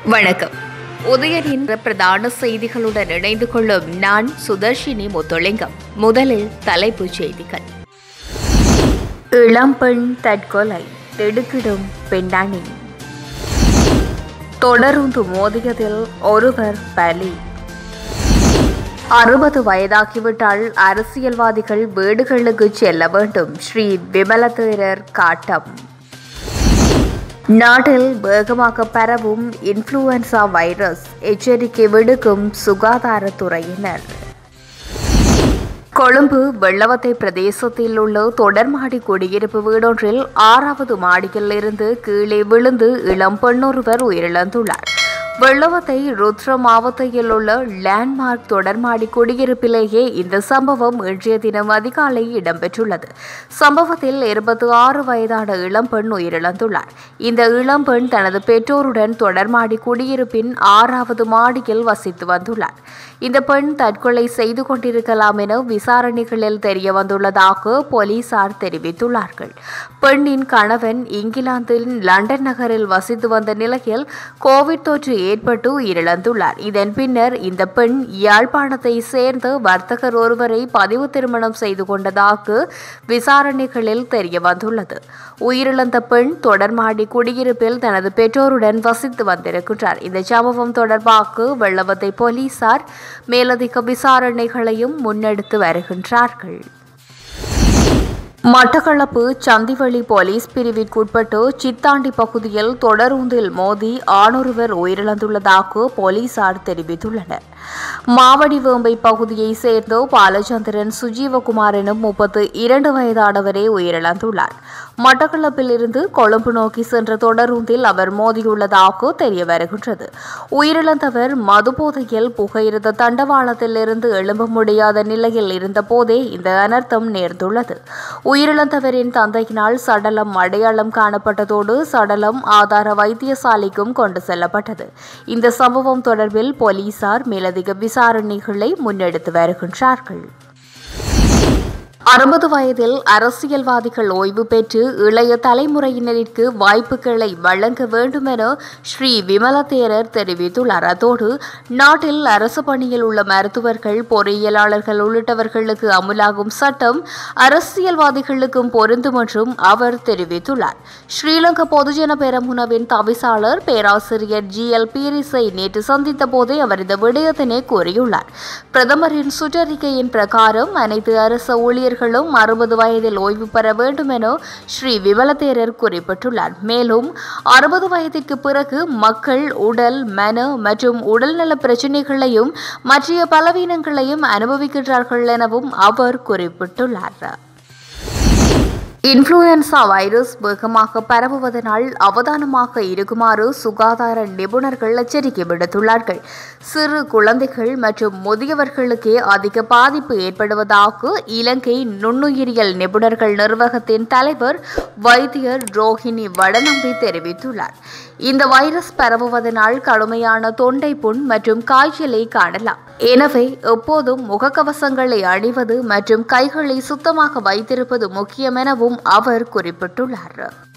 வணக்கம் உதயனின் பிரதான செய்திகளுடன் இணைந்து கொள்ளும் நான் சுதர்ஷினி முத்துலிங்கம் முதலில் தலைப்புச் செய்திகள் இளம்பெண் தற்கொலை திடுக்கிடும் பெண்ணாணி தொடருந்து மோதியதில் ஒருவர் பலி அறுபது வயதாகிவிட்டால் அரசியல்வாதிகள் வீடுகளுக்கு செல்ல வேண்டும் ஸ்ரீ விமலதேரர் காட்டம் நாட்டில் வேகமாக பரவும் இன்ஃப்ளூயன்சா வைரஸ் எச்சரிக்கை விடுக்கும் சுகாதாரத்துறையினர் கொழும்பு வெள்ளவத்தை பிரதேசத்தில் உள்ள தொடர்மாடி குடியிருப்பு வீடொன்றில் ஆறாவது மாடியில் இருந்து கீழே விழுந்து இளம் பெண்ணொருவர் உயிரிழந்துள்ளார் வெள்ளவத்தை ருத்ர மாவட்டத்தில் உள்ள லேண்ட்மார்க் தொடர்மாடி குடியிருப்பிலேயே இந்த சம்பவம் இன்றைய தினம் அதிகாலை இடம்பெற்றுள்ளது சம்பவத்தில் இருபத்தி ஆறு வயதான இளம்பெண் உயிரிழந்துள்ளார் இந்த இளம்பெண் தனது பெற்றோருடன் தொடர்மாடி குடியிருப்பின் ஆறாவது மாடியில் வசித்து வந்துள்ளார் இந்த பெண் தற்கொலை செய்து கொண்டிருக்கலாம் என விசாரணைகளில் தெரிய வந்துள்ளதாக போலீசார் தெரிவித்துள்ளார்கள் பெண்ணின் கணவன் இங்கிலாந்தில் லண்டன் நகரில் வசித்து வந்த நிலையில் கோவிட் தொற்று ஏற்பட்டு உயிரிழந்துள்ளார் இதன் பின்னர் இந்த பெண் யாழ்ப்பாணத்தை சேர்ந்த வர்த்தகர் ஒருவரை பதிவு திருமணம் செய்து கொண்டதாக விசாரணைகளில் தெரிய வந்துள்ளது உயிரிழந்த பெண் தொடர்மாடி குடியிருப்பில் தனது பெற்றோருடன் வசித்து வந்திருக்கின்றார் இந்த சம்பவம் தொடர்பாக வெள்ளவத்தை போலீசார் மேலதிக விசாரணைகளையும் முன்னெடுத்து வருகின்றார்கள் மட்டக்களப்பு சந்திவெளி போலீஸ் பிரிவிற்குட்பட்டு சித்தாண்டி பகுதியில் தொடரூந்தில் மோதி ஆணொருவர் உயிரிழந்துள்ளதாக போலீசார் தெரிவித்துள்ளனர் மாவடிவேம்பை பகுதியைச் சேர்ந்த பாலச்சந்திரன் சுஜீவகுமார் எனும் முப்பத்து இரண்டு வயதானவரே உயிரிழந்துள்ளார் மட்டக்களப்பில் இருந்து கொழும்பு நோக்கி சென்ற தொடரூந்தில் அவர் மோதியுள்ளதாக தெரிய வருகின்றது உயிரிழந்தவர் மதுபோதையில் புகையிருந்த தண்டவாளத்தில் இருந்து எழும்ப முடியாத நிலையில் இருந்தபோதே இந்த அனர்த்தம் நேர்ந்துள்ளது உயிரிழந்தவரின் தந்தையினால் சடலம் அடையாளம் காணப்பட்டதோடு சடலம் ஆதார வைத்தியசாலைக்கும் கொண்டு செல்லப்பட்டது இந்த சம்பவம் தொடர்பில் போலீசார் மேலதிக விசாரணைகளை முன்னெடுத்து வருகின்றார்கள் அறுபது வயதில் அரசியல்வாதிகள் ஓய்வு பெற்று இளைய தலைமுறையினருக்கு வாய்ப்புகளை வழங்க வேண்டும் என ஸ்ரீ விமலதேரர் தெரிவித்துள்ளார் அதோடு நாட்டில் அரசு பணியில் உள்ள மருத்துவர்கள் பொறியியலாளர்கள் உள்ளிட்டவர்களுக்கு அமுலாகும் சட்டம் அரசியல்வாதிகளுக்கும் பொருந்தும் என்றும் அவர் தெரிவித்துள்ளார் ஸ்ரீலங்கா பொதுஜன பெரமுனவின் தவிசாளர் பேராசிரியர் ஜி எல் பீரிஸை நேற்று சந்தித்த போதே அவர் இந்த விடயத்தினை கூறியுள்ளார் பிரதமரின் சுற்றறிக்கையின் பிரகாரம் அனைத்து அரசு ஊழியர்கள் ஊழியர்களும் அறுபது வயதில் ஓய்வு பெற வேண்டும் என ஸ்ரீ விமலதேரர் குறிப்பிட்டுள்ளார் மேலும் அறுபது வயதிற்கு பிறகு மக்கள் உடல் மன மற்றும் உடல்நல பிரச்சினைகளையும் மற்ற பலவீனங்களையும் அனுபவிக்கின்றார்கள் எனவும் அவர் குறிப்பிட்டுள்ளார் இன்ஃப்ளூயன்சா வைரஸ் வேகமாக பரவுவதனால் அவதானமாக இருக்குமாறு சுகாதார நிபுணர்கள் எச்சரிக்கை விடுத்துள்ளார்கள் சிறு குழந்தைகள் மற்றும் முதியவர்களுக்கே அதிக பாதிப்பு ஏற்படுவதாக இலங்கை நுண்ணுயிரியல் நிபுணர்கள் நிர்வாகத்தின் தலைவர் வைத்தியர் ரோஹிணி வடநம்பி தெரிவித்துள்ளார் இந்த வைரஸ் பரவுவதனால் கடுமையான தொண்டை புண் மற்றும் காய்ச்சலை காணலாம் எனவே எப்போதும் முகக்கவசங்களை அணிவது மற்றும் கைகளை சுத்தமாக வைத்திருப்பது முக்கியம் எனவும் அவர் குறிப்பிட்டுள்ளார்